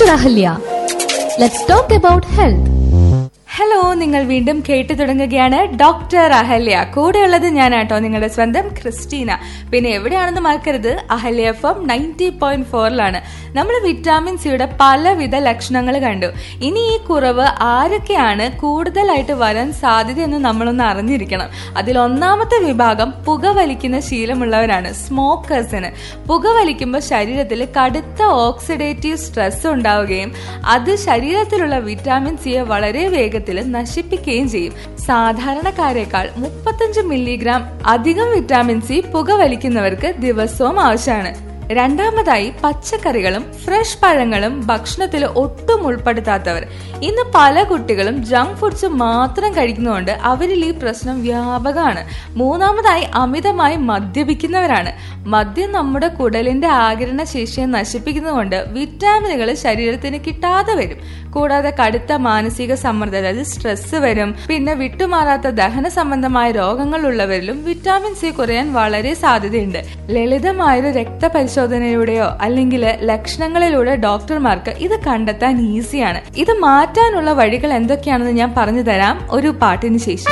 Dr. Ahalya. Let's talk about health. Hello നിങ്ങൾ വീണ്ടും കേട്ടു തുടങ്ങുകയാണ് ഡോക്ടർ അഹല്യ കൂടെയുള്ളത് ഞാനാട്ടോ നിങ്ങളുടെ സ്വന്തം ക്രിസ്റ്റീന പിന്നെ എവിടെയാണെന്ന് മറക്കരുത് Ahalya F M ninety point ഫോറിലാണ് നമ്മൾ വിറ്റാമിൻ സിയുടെ പലവിധ ലക്ഷണങ്ങൾ കണ്ടു ഇനി ഈ കുറവ് ആരൊക്കെയാണ് കൂടുതലായിട്ട് വരാൻ സാധ്യതയെന്ന് നമ്മളൊന്ന് അറിഞ്ഞിരിക്കണം അതിൽ ഒന്നാമത്തെ വിഭാഗം പുകവലിക്കുന്ന ശീലമുള്ളവരാണ് സ്മോക്കേഴ്സിന് പുകവലിക്കുമ്പോൾ ശരീരത്തിൽ കടുത്ത ഓക്സിഡേറ്റീവ് സ്ട്രെസ് ഉണ്ടാവുകയും അത് ശരീരത്തിലുള്ള വിറ്റാമിൻ സിയെ വളരെ വേഗത്തിൽ നശിപ്പിക്കുകയും ചെയ്യും സാധാരണക്കാരേക്കാൾ മുപ്പത്തഞ്ച് മില്ലിഗ്രാം അധികം വിറ്റാമിൻ സി പുകവലിക്കുന്നവർക്ക് ദിവസവും ആവശ്യമാണ് രണ്ടാമതായി പച്ചക്കറികളും ഫ്രഷ് പഴങ്ങളും ഭക്ഷണത്തിൽ ഒട്ടും ഉൾപ്പെടുത്താത്തവർ ഇന്ന് പല കുട്ടികളും ജങ്ക് ഫുഡ്സ് മാത്രം കഴിക്കുന്നതുകൊണ്ട് അവരിൽ ഈ പ്രശ്നം വ്യാപകമാണ് മൂന്നാമതായി അമിതമായി മദ്യപിക്കുന്നവരാണ് മദ്യം നമ്മുടെ കുടലിന്റെ ആകിരണ ശേഷിയെ നശിപ്പിക്കുന്നതുകൊണ്ട് വിറ്റാമിനുകൾ ശരീരത്തിന് കിട്ടാതെ വരും കൂടാതെ കടുത്ത മാനസിക സമ്മർദ്ദം അതായത് സ്ട്രെസ് വരും പിന്നെ വിട്ടുമാറാത്ത ദഹന സംബന്ധമായ രോഗങ്ങളുള്ളവരിലും വിറ്റാമിൻ സി കുറയാൻ വളരെ സാധ്യതയുണ്ട് ലളിതമായൊരു രക്തപരിശോധനയിലൂടെയോ അല്ലെങ്കിൽ ലക്ഷണങ്ങളിലൂടെ ഡോക്ടർമാർക്ക് ഇത് കണ്ടെത്താൻ ഈസിയാണ് ഇത് മാറ്റാനുള്ള വഴികൾ എന്തൊക്കെയാണെന്ന് ഞാൻ പറഞ്ഞു തരാം ഒരു പാട്ടിന് ശേഷം